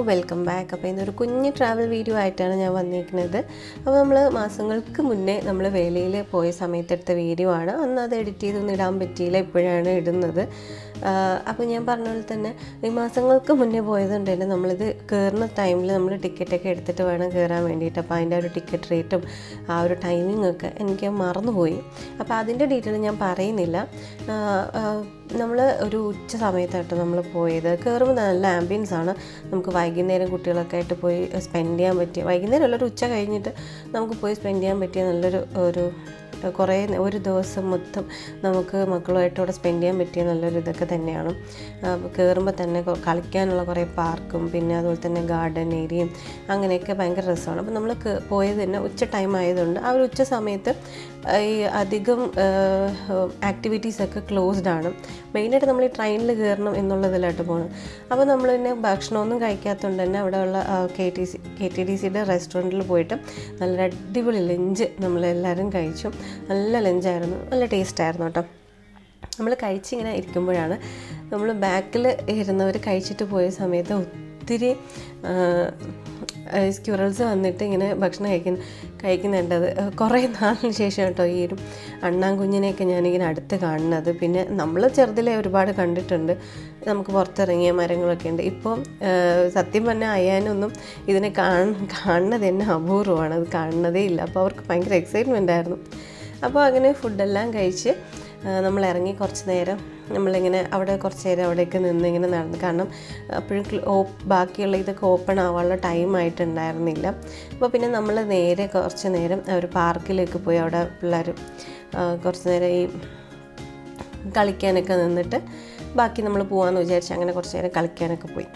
welcome back അപ്പോൾ ഇന്നൊരു കുഞ്ഞ് ട്രാവൽ വീഡിയോ ആയിട്ടാണ് ഞാൻ വന്നിരിക്കുന്നത് അപ്പോൾ നമ്മൾ മാസങ്ങൾക്ക് മുന്നേ നമ്മൾ വേലയിൽ പോയ സമയത്ത് എടുത്ത വീഡിയോ ആണ് അന്ന് അത് എഡിറ്റ് ചെയ്തൊന്നും ഇടാൻ പറ്റിയില്ല ഇപ്പോഴാണ് ഇടുന്നത് അപ്പോൾ ഞാൻ പറഞ്ഞ പോലെ തന്നെ ഈ മാസങ്ങൾക്ക് മുന്നേ പോയതുകൊണ്ട് തന്നെ നമ്മളിത് കയറുന്ന ടൈമിൽ നമ്മൾ ടിക്കറ്റൊക്കെ എടുത്തിട്ട് വേണം കയറാൻ വേണ്ടിയിട്ട് അപ്പോൾ അതിൻ്റെ ഒരു ടിക്കറ്റ് റേറ്റും ആ ഒരു ടൈമിംഗ് ഒക്കെ എനിക്ക് മറന്നുപോയി അപ്പോൾ അതിൻ്റെ ഡീറ്റെയിൽ ഞാൻ പറയുന്നില്ല നമ്മൾ ഒരു ഉച്ച സമയത്തായിട്ട് നമ്മൾ പോയത് കയറുമ്പോൾ നല്ല ആംബിയൻസ് ആണ് നമുക്ക് വൈകുന്നേരം കുട്ടികളൊക്കെ ആയിട്ട് പോയി സ്പെൻഡ് ചെയ്യാൻ പറ്റിയ വൈകുന്നേരം അല്ല ഒരു ഉച്ച കഴിഞ്ഞിട്ട് നമുക്ക് പോയി സ്പെൻഡ് ചെയ്യാൻ പറ്റിയ നല്ലൊരു ഒരു കുറേ ഒരു ദിവസം മൊത്തം നമുക്ക് മക്കളുമായിട്ട് അവിടെ സ്പെൻഡ് ചെയ്യാൻ പറ്റിയ നല്ലൊരു ഇതൊക്കെ തന്നെയാണ് കയറുമ്പോൾ തന്നെ കൊ- കളിക്കാനുള്ള കുറേ പാർക്കും പിന്നെ അതുപോലെ തന്നെ ഗാർഡൻ ഏരിയയും അങ്ങനെയൊക്കെ ഭയങ്കര രസമാണ് അപ്പോൾ നമ്മൾ പോയത് തന്നെ ഉച്ച ടൈം ആയതുകൊണ്ട് ആ ഒരു ഉച്ച സമയത്ത് ഈ അധികം ആക്ടിവിറ്റീസൊക്കെ ക്ലോസ്ഡ് ആണ് മെയിനായിട്ട് നമ്മൾ ഈ ട്രെയിനിൽ കയറണം എന്നുള്ളതിലായിട്ട് പോകണം അപ്പോൾ നമ്മൾ പിന്നെ ഭക്ഷണമൊന്നും കഴിക്കാത്തതുകൊണ്ട് തന്നെ അവിടെയുള്ള K T C K T D സിയുടെ റെസ്റ്റോറൻറ്റിൽ പോയിട്ട് നല്ല അടിപൊളി ലഞ്ച് നമ്മളെല്ലാവരും കഴിച്ചു നല്ല ലഞ്ചായിരുന്നു നല്ല ടേസ്റ്റ് ആയിരുന്നു കേട്ടോ നമ്മൾ കഴിച്ചിങ്ങനെ ഇരിക്കുമ്പോഴാണ് നമ്മൾ ബാക്കിൽ ഇരുന്നവർ കഴിച്ചിട്ട് പോയ സമയത്ത് ഒത്തിരി സ്ക്യൂറൽസ് വന്നിട്ട് ഇങ്ങനെ ഭക്ഷണം കഴിക്കുന്ന കഴിക്കുന്നുണ്ടത് കുറേ നാളിന് ശേഷം കേട്ടോ ഈ ഒരു അണ്ണാൻകുഞ്ഞിനെയൊക്കെ ഞാനിങ്ങനെ അടുത്ത് കാണുന്നത് പിന്നെ നമ്മൾ ചെറുതിലെ ഒരുപാട് കണ്ടിട്ടുണ്ട് നമുക്ക് പുറത്തിറങ്ങിയ മരങ്ങളൊക്കെ ഉണ്ട് ഇപ്പം സത്യം പറഞ്ഞാൽ അയ്യാനൊന്നും ഇതിനെ കാണ കാണുന്നത് തന്നെ അപൂർവമാണ് അത് കാണുന്നതേ ഇല്ല അപ്പോൾ അവർക്ക് ഭയങ്കര എക്സൈറ്റ്മെൻ്റ് ആയിരുന്നു അപ്പോൾ അങ്ങനെ ഫുഡെല്ലാം കഴിച്ച് ആ, നമ്മൾ ഇറങ്ങി കുറച്ച് നേരം നമ്മളിങ്ങനെ അവിടെ കുറച്ച് നേരം അവിടെയൊക്കെ നിന്ന് ഇങ്ങനെ നടന്നു കാരണം അപ്പോഴും ക്ല- ഓ ബാക്കിയുള്ള ഇതൊക്കെ ഓപ്പൺ ആവാനുള്ള ടൈം ആയിട്ടുണ്ടായിരുന്നില്ല അപ്പോൾ പിന്നെ നമ്മൾ നേരെ കുറച്ച് നേരം ഒരു പാർക്കിലേക്ക് പോയി അവിടെ പിള്ളേർ കുറച്ച് നേരം ഈ കളിക്കാനൊക്കെ നിന്നിട്ട് ബാക്കി നമ്മൾ പോകാമെന്ന് വിചാരിച്ച് അങ്ങനെ കുറച്ച് നേരം കളിക്കാനൊക്കെ പോയി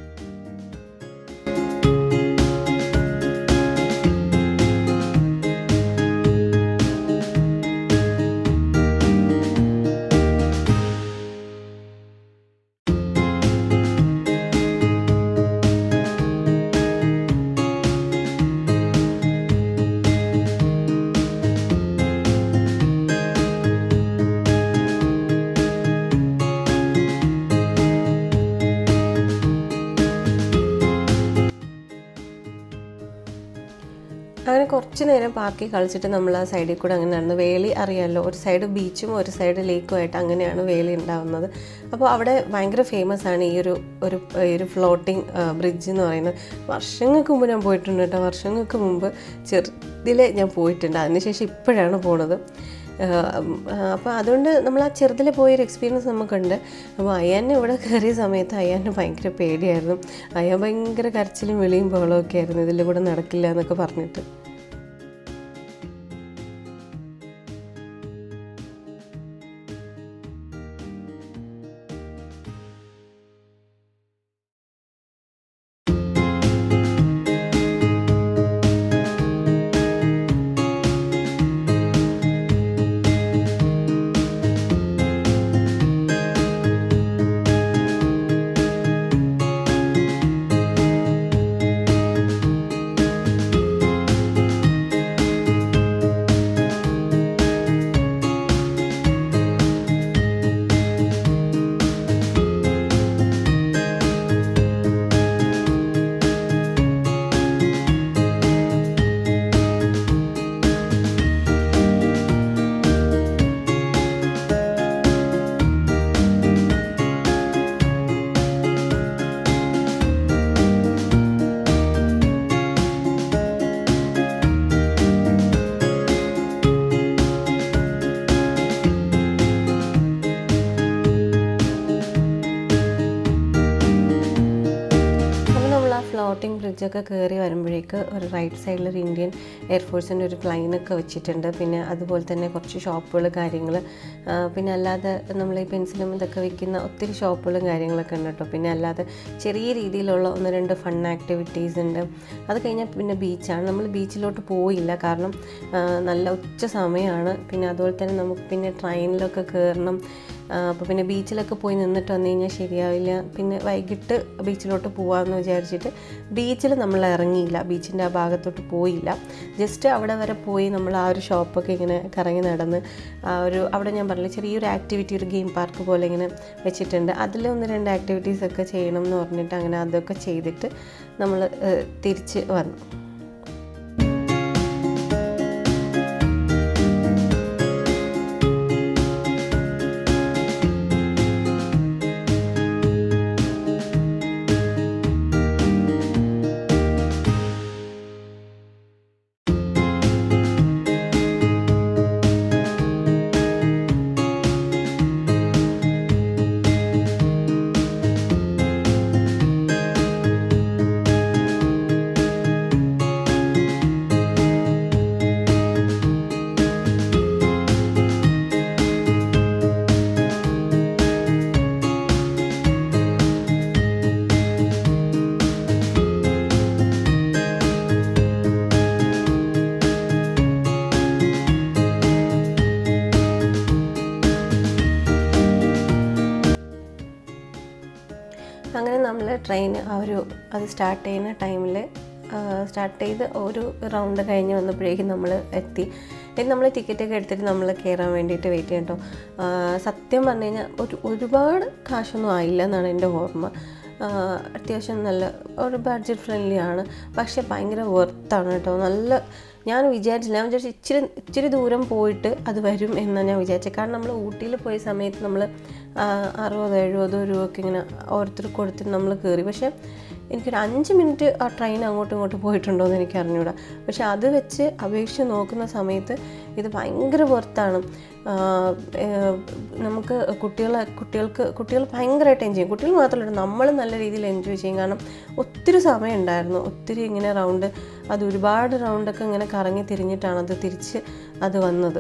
അങ്ങനെ കുറച്ച് നേരം പാർക്കിൽ കളിച്ചിട്ട് നമ്മൾ ആ സൈഡിൽ കൂടെ അങ്ങനെ നടന്നു വേലി അറിയാമല്ലോ ഒരു സൈഡ് ബീച്ചും ഒരു സൈഡ് ലേക്കും ആയിട്ട് അങ്ങനെയാണ് വേലി ഉണ്ടാവുന്നത് അപ്പോൾ അവിടെ ഭയങ്കര ഫേമസ് ആണ് ഈ ഒരു ഒരു ഈ ഒരു ഫ്ലോട്ടിംഗ് ബ്രിഡ്ജ് എന്ന് പറയുന്നത് വർഷങ്ങൾക്ക് മുമ്പ് ഞാൻ പോയിട്ടുണ്ട് കേട്ടോ വർഷങ്ങൾക്ക് മുമ്പ് ചെറുതിലെ ഞാൻ പോയിട്ടുണ്ട് അതിനുശേഷം ഇപ്പോഴാണ് പോണത് അപ്പോൾ അതുകൊണ്ട് നമ്മൾ ആ ചെറുതിൽ പോയൊരു എക്സ്പീരിയൻസ് നമുക്കുണ്ട് അപ്പോൾ അയ്യാനെ ഇവിടെ കയറിയ സമയത്ത് അയ്യാന് ഭയങ്കര പേടിയായിരുന്നു അയ്യാൻ ഭയങ്കര കരച്ചിലും വിളിയും ബഹളമൊക്കെ ആയിരുന്നു ഇതിൽ കൂടെ നടക്കില്ല എന്നൊക്കെ പറഞ്ഞിട്ട് അപ്പോൾ നമ്മൾ ആ ഫ്ലോട്ടിംഗ് ബ്രിഡ്ജൊക്കെ കയറി വരുമ്പോഴേക്ക് ഒരു റൈറ്റ് സൈഡിൽ ഒരു ഇന്ത്യൻ എയർഫോഴ്സിൻ്റെ ഒരു പ്ലൈനൊക്കെ വെച്ചിട്ടുണ്ട് പിന്നെ അതുപോലെ തന്നെ കുറച്ച് ഷോപ്പുകൾ കാര്യങ്ങൾ പിന്നെ അല്ലാതെ നമ്മൾ ഈ പെൻസിലും ഇതൊക്കെ വിൽക്കുന്ന ഒത്തിരി ഷോപ്പുകളും കാര്യങ്ങളൊക്കെ ഉണ്ട് കേട്ടോ പിന്നെ അല്ലാതെ ചെറിയ രീതിയിലുള്ള ഒന്ന് രണ്ട് ഫൺ ആക്ടിവിറ്റീസ് ഉണ്ട് അത് കഴിഞ്ഞാൽ പിന്നെ ബീച്ചാണ് നമ്മൾ ബീച്ചിലോട്ട് പോയില്ല കാരണം ആ, നല്ല ഉച്ച സമയമാണ് പിന്നെ അതുപോലെ തന്നെ നമുക്ക് പിന്നെ ട്രെയിനിലൊക്കെ കയറണം അപ്പോൾ പിന്നെ ബീച്ചിലൊക്കെ പോയി നിന്നിട്ട് വന്നു കഴിഞ്ഞാൽ ശരിയാവില്ല പിന്നെ വൈകിട്ട് ബീച്ചിലോട്ട് പോകാമെന്ന് വിചാരിച്ചിട്ട് ബീച്ചിൽ നമ്മൾ ഇറങ്ങിയില്ല ബീച്ചിൻ്റെ ആ ഭാഗത്തോട്ട് പോയില്ല ജസ്റ്റ് അവിടെ വരെ പോയി നമ്മൾ ആ ഒരു ഷോപ്പൊക്കെ ഇങ്ങനെ കറങ്ങി നടന്ന് ആ ഒരു അവിടെ ഞാൻ പറഞ്ഞില്ല ചെറിയൊരു ആക്ടിവിറ്റി ഒരു ഗെയിം പാർക്ക് പോലെ ഇങ്ങനെ വെച്ചിട്ടുണ്ട് അതിൽ ഒന്ന് രണ്ട് ആക്ടിവിറ്റീസ് ഒക്കെ ചെയ്യണം എന്ന് പറഞ്ഞിട്ട് അങ്ങനെ അതൊക്കെ ചെയ്തിട്ട് നമ്മൾ തിരിച്ച് വന്നു അങ്ങനെ നമ്മൾ ട്രെയിൻ ആ ഒരു അത് സ്റ്റാർട്ട് ചെയ്യുന്ന ടൈമിൽ സ്റ്റാർട്ട് ചെയ്ത് ഒരു റൗണ്ട് കഴിഞ്ഞ് വന്നപ്പോഴേക്കും നമ്മൾ എത്തി എന്നിട്ട് നമ്മൾ ടിക്കറ്റൊക്കെ എടുത്തിട്ട് നമ്മൾ കയറാൻ വേണ്ടിയിട്ട് വെയിറ്റ് ചെയ്യണം കേട്ടോ സത്യം പറഞ്ഞു കഴിഞ്ഞാൽ ഒരു ഒരുപാട് കാശൊന്നും ആയില്ല എന്നാണ് എൻ്റെ ഓർമ്മ ആ, അത്യാവശ്യം നല്ല ഒരു ബഡ്ജറ്റ് ഫ്രണ്ട്ലി ആണ് പക്ഷേ ഭയങ്കര വെർത്താണ് കേട്ടോ നല്ല ഞാൻ വിചാരിച്ചില്ല ഞാൻ വിചാരിച്ചു ഇച്ചിരി ഇച്ചിരി ദൂരം പോയിട്ട് അത് വരും എന്നാണ് ഞാൻ വിചാരിച്ചത് കാരണം നമ്മൾ ഊട്ടിയിൽ പോയ സമയത്ത് നമ്മൾ അറുപതോ എഴുപതോ രൂപയൊക്കെ ഇങ്ങനെ ഓരോരുത്തർ കൊടുത്തിട്ട് നമ്മൾ കയറി പക്ഷേ എനിക്കൊരു അഞ്ച് മിനിറ്റ് ആ ട്രെയിൻ അങ്ങോട്ടും ഇങ്ങോട്ടും പോയിട്ടുണ്ടോ എന്ന് എനിക്ക് അറിഞ്ഞൂടാ പക്ഷേ അത് വെച്ച് അപേക്ഷിച്ച് നോക്കുന്ന സമയത്ത് ഇത് ഭയങ്കര പുറത്താണ് നമുക്ക് കുട്ടികളെ കുട്ടികൾക്ക് കുട്ടികൾ ഭയങ്കരമായിട്ട് എൻജോയ് ചെയ്യും കുട്ടികൾ മാത്രമല്ല നമ്മൾ നല്ല രീതിയിൽ എൻജോയ് ചെയ്യും കാരണം ഒത്തിരി സമയം ഉണ്ടായിരുന്നു ഒത്തിരി ഇങ്ങനെ റൗണ്ട് അത് ഒരുപാട് റൗണ്ടൊക്കെ ഇങ്ങനെ കറങ്ങി തിരിഞ്ഞിട്ടാണ് അത് തിരിച്ച് അത് വന്നത്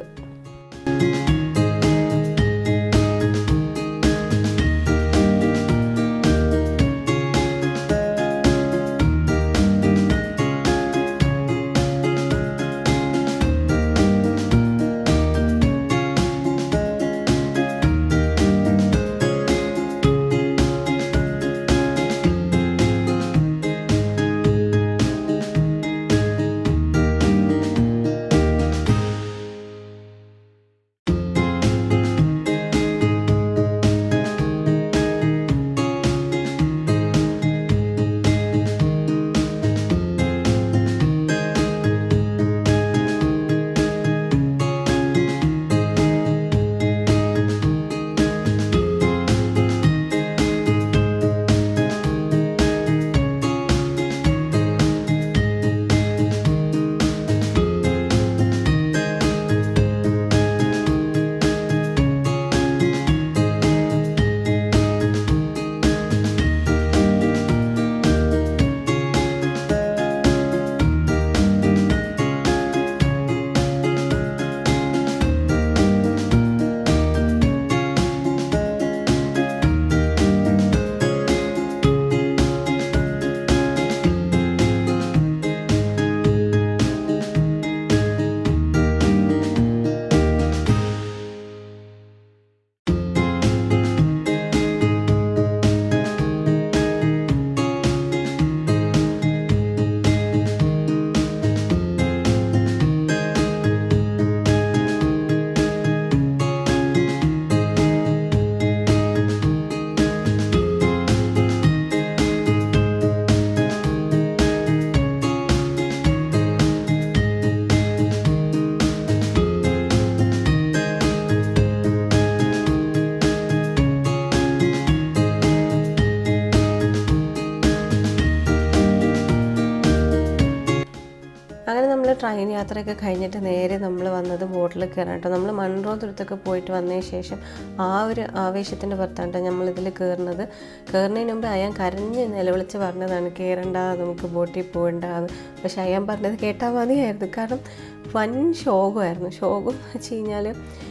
അങ്ങനെ നമ്മൾ ട്രെയിൻ യാത്രയൊക്കെ കഴിഞ്ഞിട്ട് നേരെ നമ്മൾ വന്നത് ബോട്ടിൽ കയറാൻ കേട്ടോ നമ്മൾ മൺറോ തുരുത്തൊക്കെ പോയിട്ട് വന്നതിന് ശേഷം ആ ഒരു ആവേശത്തിൻ്റെ പുറത്താണ് നമ്മൾ ഇതിൽ കയറുന്നത് കയറുന്നതിന് മുമ്പ് അയാൻ കരഞ്ഞ് നിലവിളിച്ച് പറഞ്ഞതാണ് കയറണ്ട നമുക്ക് ബോട്ടിൽ പോകണ്ട പക്ഷെ അയാൻ പറഞ്ഞത് കേട്ടാൽ മതിയായിരുന്നു കാരണം വൻ ശോകമായിരുന്നു ശോകം എന്ന് വെച്ച് കഴിഞ്ഞാൽ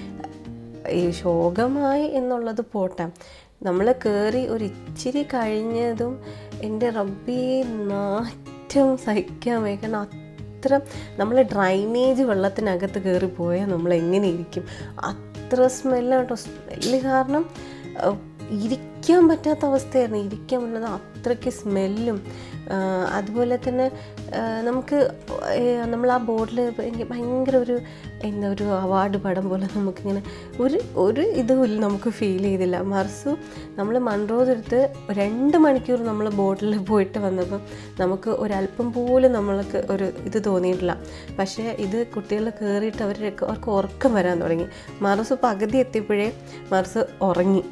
ഈ ശോകമായി എന്നുള്ളത് പോട്ടെ നമ്മൾ കയറി ഒരു ഇച്ചിരി കഴിഞ്ഞതും എൻ്റെ റബ്ബി നാറ്റം സഹിക്കാൻ വയ്യ കാരണം അത്ര നമ്മൾ ഡ്രൈനേജ് വെള്ളത്തിനകത്ത് കയറി പോയാൽ നമ്മൾ എങ്ങനെ ഇരിക്കും അത്ര സ്മെല്ലാണ് കേട്ടോ സ്മെല്ല് കാരണം അഹ് ഇരിക്കാൻ പറ്റാത്ത അവസ്ഥയായിരുന്നു ഇരിക്കാൻ പറ്റുന്നത് അത്രയ്ക്ക് സ്മെല്ലും അതുപോലെ തന്നെ ആ, നമുക്ക് നമ്മൾ ആ ബോർഡിൽ എനിക്ക് ഭയങ്കര ഒരു എന്താ ഒരു അവാർഡ് പടം പോലെ നമുക്കിങ്ങനെ ഒരു ഒരു ഇതുമില്ല നമുക്ക് ഫീൽ ചെയ്തില്ല മറിച്ചു നമ്മൾ മൺറോതെടുത്ത് രണ്ട് മണിക്കൂർ നമ്മൾ ബോട്ടിൽ പോയിട്ട് വന്നപ്പം നമുക്ക് ഒരല്പം പോലും നമ്മൾക്ക് ഒരു ഇത് തോന്നിയിട്ടില്ല പക്ഷേ ഇത് കുട്ടികൾ കയറിയിട്ട് അവർക്ക് അവർക്ക് ഉറക്കം വരാൻ തുടങ്ങി മറസ് പകുതി എത്തിയപ്പോഴേ മറസ് ഉറങ്ങി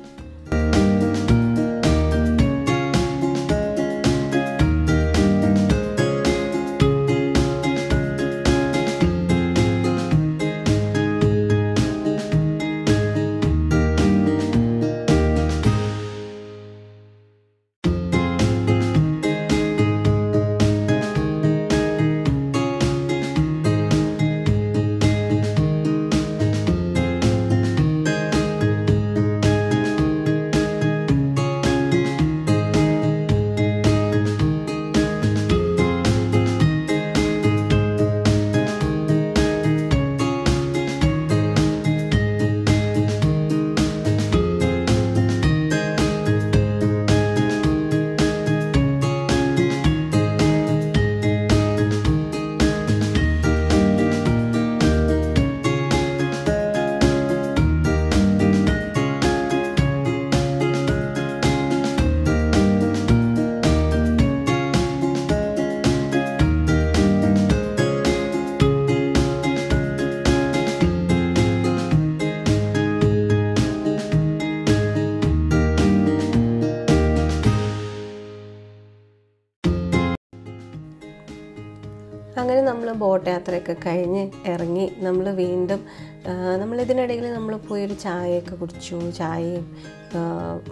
അങ്ങനെ നമ്മൾ ബോട്ട് യാത്രയൊക്കെ കഴിഞ്ഞ് ഇറങ്ങി നമ്മൾ വീണ്ടും ആ, നമ്മൾ ഇതിനിടയിൽ നമ്മൾ പോയൊരു ചായയൊക്കെ കുടിച്ചു ചായയും ആ,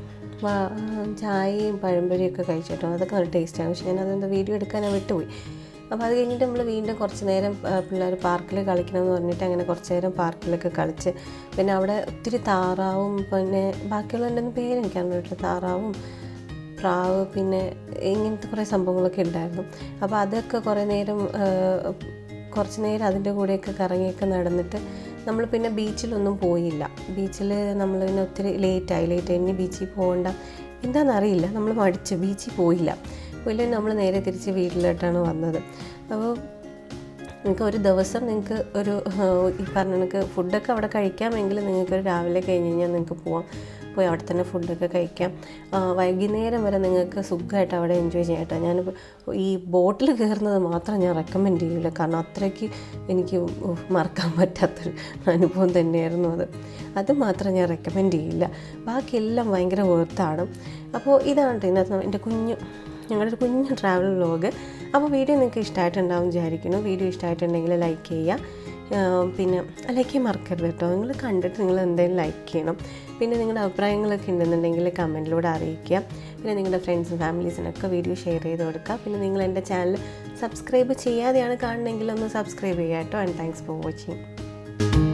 വ- ചായയും പഴംപൊരിയൊക്കെ കഴിച്ചിട്ടോ അതൊക്കെ നല്ല ടേസ്റ്റാണ് പക്ഷേ ഞാൻ അതെന്താ വീഡിയോ എടുക്കാൻ ഞാൻ വിട്ടുപോയി അപ്പോൾ അത് കഴിഞ്ഞിട്ട് നമ്മൾ വീണ്ടും കുറച്ച് നേരം പിള്ളേർ പാർക്കിൽ കളിക്കണമെന്ന് പറഞ്ഞിട്ട് അങ്ങനെ കുറച്ച് നേരം പാർക്കിലൊക്കെ കളിച്ച് പിന്നെ അവിടെ ഒത്തിരി താറാവും പിന്നെ ബാക്കിയുള്ള എൻ്റെ ഒന്നും പേര് എനിക്കറിഞ്ഞിട്ടില്ല താറാവും പ്രാവ് പിന്നെ ഇങ്ങനത്തെ കുറേ സംഭവങ്ങളൊക്കെ ഉണ്ടായിരുന്നു അപ്പോൾ അതൊക്കെ കുറേ നേരം ആ, കുറച്ച് നേരം അതിൻ്റെ കൂടെയൊക്കെ കറങ്ങിയൊക്കെ നടന്നിട്ട് നമ്മൾ പിന്നെ ബീച്ചിലൊന്നും പോയില്ല ബീച്ചിൽ നമ്മൾ പിന്നെ ഒത്തിരി ലേറ്റായി ലേറ്റ് ഇനി ബീച്ചിൽ പോകണ്ട എന്താണെന്നറിയില്ല നമ്മൾ മടിച്ച് ബീച്ചിൽ പോയില്ല പോയില്ല നമ്മൾ നേരെ തിരിച്ച് വീട്ടിലോട്ടാണ് വന്നത് അപ്പോൾ നിങ്ങൾക്ക് ഒരു ദിവസം നിങ്ങൾക്ക് ഒരു ആ, ഈ പറഞ്ഞ കണക്ക് ഫുഡൊക്കെ അവിടെ കഴിക്കാമെങ്കിൽ നിങ്ങൾക്ക് ഒരു രാവിലെ കഴിഞ്ഞ് കഴിഞ്ഞാൽ നിങ്ങൾക്ക് പോവാം പോയി അവിടെ തന്നെ ഫുഡൊക്കെ കഴിക്കാം ആ, വൈകുന്നേരം വരെ നിങ്ങൾക്ക് സുഖമായിട്ട് അവിടെ എൻജോയ് ചെയ്യാം കേട്ടോ ഞാനിപ്പോൾ ഈ ബോട്ടിൽ കയറുന്നത് മാത്രം ഞാൻ റെക്കമെൻഡ് ചെയ്യില്ല കാരണം അത്രയ്ക്ക് എനിക്ക് ഉഫ്, മറക്കാൻ പറ്റാത്തൊരു അനുഭവം തന്നെയായിരുന്നു അത് അത് മാത്രം ഞാൻ റെക്കമെൻഡ് ചെയ്യില്ല ബാക്കിയെല്ലാം ഭയങ്കര വേർത്താണ് അപ്പോൾ ഇതാണ് കേട്ടോ ഇതിനകത്ത് എൻ്റെ കുഞ്ഞു ഞങ്ങളുടെ ഒരു കുഞ്ഞു ട്രാവൽ വ്ലോഗ് അപ്പോൾ വീഡിയോ നിങ്ങൾക്ക് ഇഷ്ടമായിട്ടുണ്ടാവും വിചാരിക്കുന്നു വീഡിയോ ഇഷ്ടമായിട്ടുണ്ടെങ്കിൽ ലൈക്ക് ചെയ്യുക ആ, പിന്നെ ലൈക്ക് ചെയ്യാൻ മറക്കരുത് കേട്ടോ നിങ്ങൾ കണ്ടിട്ട് നിങ്ങൾ എന്തായാലും ലൈക്ക് ചെയ്യണം പിന്നെ നിങ്ങളുടെ അഭിപ്രായങ്ങളൊക്കെ ഉണ്ടെന്നുണ്ടെങ്കിൽ കമൻറ്റിലൂടെ അറിയിക്കുക പിന്നെ നിങ്ങളുടെ ഫ്രണ്ട്സും ഫാമിലീസിനൊക്കെ വീഡിയോ ഷെയർ ചെയ്ത് കൊടുക്കുക പിന്നെ നിങ്ങൾ എൻ്റെ ചാനൽ സബ്സ്ക്രൈബ് ചെയ്യാതെയാണ് കാണണമെങ്കിൽ ഒന്ന് സബ്സ്ക്രൈബ് ചെയ്യുക കേട്ടോ ആൻഡ് താങ്ക്സ് ഫോർ വാച്ചിങ്